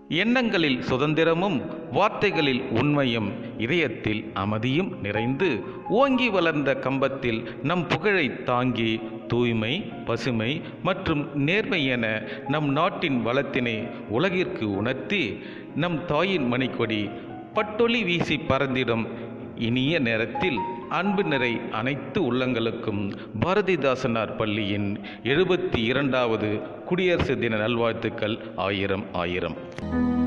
எண்ணங்களில் சுதந்திரமும் வார்த்தைகளில் உண்மையும் இதயத்தில் அமைதியும் நிறைந்து ஓங்கி வளர்ந்த கம்பத்தில் நம் புகழை தாங்கி தூய்மை பசுமை மற்றும் நேர்மை என நம் நாட்டின் வளத்தினை உலகிற்கு உணர்த்தி நம் தாயின் மணிக்கொடி பட்டொளி வீசி பறந்திடும் இனிய நேரத்தில் அன்பு நிறை அனைத்து உள்ளங்களுக்கும் பாரதிதாசனார் பள்ளியின் எழுபத்தி இரண்டாவது குடியரசு தின நல்வாழ்த்துக்கள் ஆயிரம் ஆயிரம்